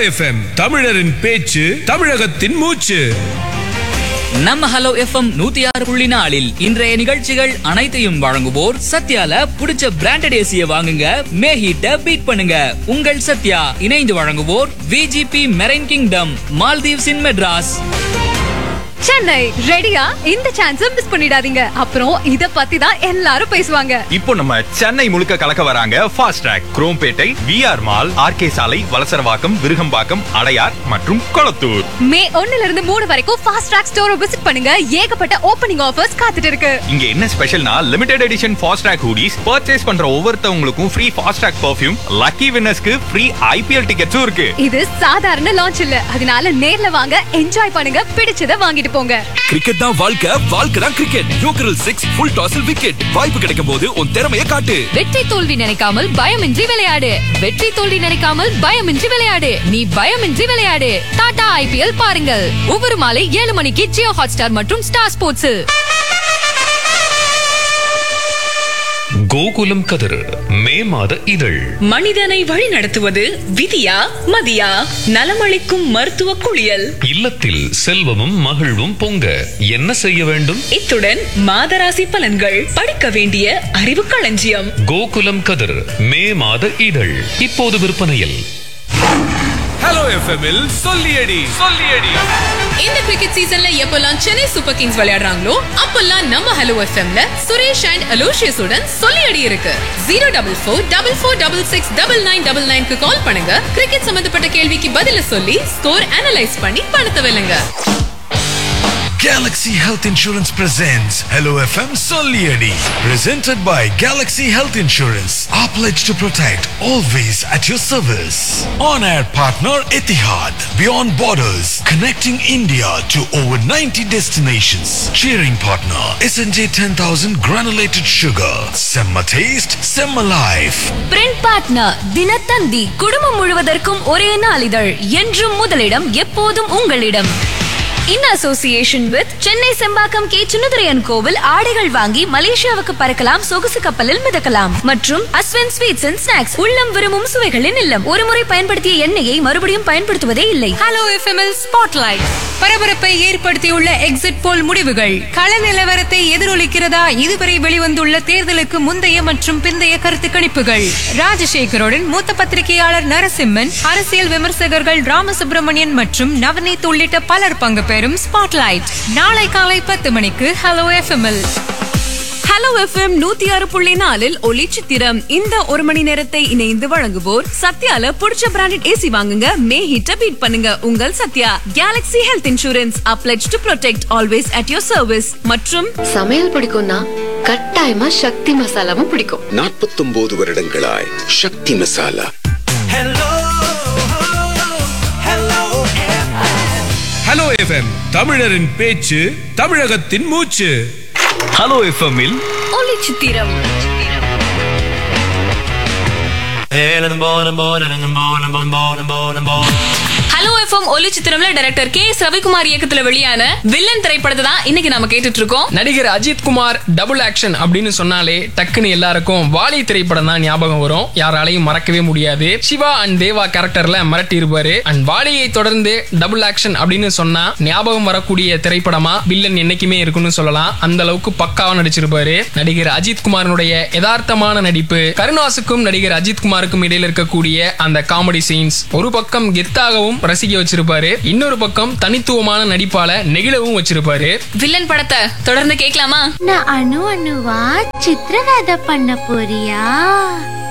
FM தமிழரின் பேச்சு தமிழகத்தின் மூச்சு நம்ம ஹலோ எஃப்எம் நூத்தி ஆறு புள்ளி நாலில் இன்றைய நிகழ்ச்சிகள் அனைத்தையும் வழங்குவோர் சத்யால புடிச்ச பிராண்டட் ஏசிய வாங்குங்க மே ஹீட்ட பீட் பண்ணுங்க உங்கள் சத்யா இணைந்து வழங்குவோர் VGP marine kingdom Maldives in Madras Chennai ரெடியா இந்த சான்ஸ மிஸ் பண்ணிடாதீங்க அப்புறம் இத பத்தி தான் எல்லாரும் பேசுவாங்க இப்போ நம்ம சென்னை முழுக்க கலக்க வராங்க fast track Chromepet VR mall RK Salai Valasaravakkam Virugambakkam Adyar மற்றும் கொளத்தூர் மே ஒண்ணுல இருந்து மூணு வரைக்கும் ஃபாஸ்ட் ட்ராக் ஸ்டோரை விசிட் பண்ணுங்க ஏகப்பட்ட ஓப்பனிங் ஆஃபர்ஸ் காத்துட்டு இருக்கு இங்க என்ன ஸ்பெஷல்னா limited edition fast track hoodies purchase பண்ற ஒவ்வொருத்தவங்களுக்கும் free fast track perfume lucky வின்னர்ஸ்க்கு ஃப்ரீ ஐபிஎல் டிக்கெட்ஸும் இருக்கு இது சாதாரண லான்ச் இல்ல அதனால நேர்ல வாங்க என்ஜாய் பண்ணுங்க பிடிச்சத வாங்கிட்டு போங்க கிரிக்கெட் தான் வாழ்க்கை வாழ்க்கை தான் கிரிக்கெட் யோக்கரல் சிக்ஸ் ஃபுல் டாஸில் விக்கெட் வாய்ப்பு கிடைக்கும் போது உன் திறமையை காட்டு வெற்றி தோல்வி நினைக்காமல் பயமின்றி விளையாடு வெற்றி தோல்வி நினைக்காமல் பயமின்றி விளையாடு நீ பயமின்றி விளையாடு டாடா ஐபிஎல் பாருங்கள் ஒவ்வொரு மாலை ஏழு மணிக்கு ஜியோ ஹாட்ஸ்டார் மற்றும் ஸ்டார் ஸ்போர்ட்ஸில் கோகுலம் கதிர் மே மாத இதழ் மனிதனை வழிநடத்துவது விதியா மதியா நலமளிக்கும் மருத்துவ குளியல் இல்லத்தில் செல்வமும் மகிழ்வும் பொங்க என்ன செய்ய வேண்டும் இத்துடன் மாதராசி பலன்கள் படிக்க வேண்டிய அறிவு களஞ்சியம் கோகுலம் கதிர் மே மாத இதழ் இப்போது விற்பனையில் ஹலோ எஃப்எம்மில் சொல்லியடி சொல்லியடி இந்த கிரிக்கெட் சீசன்ல எப்பெல்லாம் சென்னை சூப்பர் கிங்ஸ் விளையாடுறாங்களோ அப்பெல்லாம் நம்ம ஹலோ எஃப்எம்ல சுரேஷ் அண்ட் அலோஷியஸ் உடன் சொல்லி அடி இருக்கு zero double four double four double six double nine double நைன்க்கு கால் பண்ணுங்க கிரிக்கெட் சம்பந்தப்பட்ட கேள்விக்கு பதில சொல்லி ஸ்கோர் அனலைஸ் பண்ணி பணத்தை வெல்லுங்க Galaxy Health Insurance presents Hello FM Solieri. Presented by Galaxy Health Insurance. Our pledge to protect, always at your service. On air partner Etihad. Beyond borders, connecting India to over 90 destinations. Cheering partner SNJ 10000 granulated sugar. Semma taste, Semma life. Print partner Dinathanthi குடும்பம் முழுவதற்கும் ஒரே நாளிதழ் என்றும் முதலிடம் எப்போதும் உங்களிடம் in association with Chennai Sembakkam K Sunathuraiyan கோவில் ஆடைகள் வாங்கி மலேசியாவுக்கு பறக்கலாம் சொகுசு கப்பலில் மிதக்கலாம் மற்றும் அஸ்வன் ஸ்வீட்ஸ் அண்ட் ஸ்நாக்ஸ் உள்ளம் விரும்பும் சுவைகளின் இல்லம் ஒருமுறை பயன்படுத்திய எண்ணெயை மறுபடியும் பயன்படுத்துவதே இல்லை ஹலோ எஃப்எம்எல் ஸ்பாட்லைட் பரபரப்பை ஏற்படுத்தியுள்ள எக்ஸிட் போல் முடிவுகள் கள நிலவரத்தை எதிரொலிக்கிறதா இதுவரை வெளிவந்துள்ள தேர்தலுக்கு முந்தைய மற்றும் பிந்தைய கருத்து கணிப்புகள் ராஜசேகருடன் மூத்த பத்திரிகையாளர் நரசிம்மன் அரசியல் விமர்சகர்கள் ராமசுப்ரமணியன் மற்றும் நவநீத் உள்ளிட்ட பலர் பங்கு பெறும் ஸ்பாட்லைட் நாளை காலை பத்து மணிக்கு ஹலோ எஃப்எம்எல் ஹலோ எஃப்எம் நூத்தி ஆறு புள்ளி நாலில் ஒளி சித்திரம் இந்த ஒரு மணி நேரத்தை இணைந்து வழங்குவோர் சத்யால புடிச்ச பிராண்டட் ஏசி வாங்குங்க மே ஹீட்ட பீட் பண்ணுங்க உங்கள் Sathya galaxy health insurance applied to protect always at your service மற்றும் சமையல் பிடிக்கும்னா கட்டாயமா சக்தி மசாலாவும் பிடிக்கும் நாற்பத்தொன்பது வருடங்களாய் சக்தி மசாலா ஹலோ எஃப்எம் தமிழரின் பேச்சு தமிழகத்தின் மூச்சு ஹலோ எஃப்எம்மில் ஒளி சித்திரம் ஹலோ எஃப்எம் ஒலி சித்திரம்ல டைரக்டர் கே எஸ் ரவிக்குமார் இயக்கத்துல வெளியான வில்லன் திரைப்படத்தை தான் இன்னைக்கு நாம கேட்டுட்டு இருக்கோம் நடிகர் அஜித் குமார் டபுள் ஆக்ஷன் அப்படின்னு சொன்னாலே டக்குன்னு எல்லாருக்கும் வாலி திரைப்படம் தான் ஞாபகம் வரும் யாராலையும் மறக்கவே முடியாது சிவா அண்ட் தேவா கேரக்டர்ல மிரட்டி இருப்பாரு அண்ட் வாலியை தொடர்ந்து டபுள் ஆக்ஷன் அப்படின்னு சொன்னா ஞாபகம் வரக்கூடிய திரைப்படமா வில்லன் என்னைக்குமே இருக்குன்னு சொல்லலாம் அந்த அளவுக்கு பக்காவா நடிச்சிருப்பாரு நடிகர் அஜித் குமாரனுடைய யதார்த்தமான நடிப்பு கருணாசுக்கும் நடிகர் அஜித் குமாருக்கும் இடையில இருக்கக்கூடிய அந்த காமெடி சீன்ஸ் ஒரு பக்கம் கெத்தாகவும் ரசிக்க வச்சிருப்பாரு இன்னொரு பக்கம் தனித்துவமான நடிப்பால நெகிழவும் வச்சிருப்பாரு வில்லன் படத்தை தொடர்ந்து கேட்கலாமா நான் அணு அணுவா சித்திரவதை பண்ண போறியா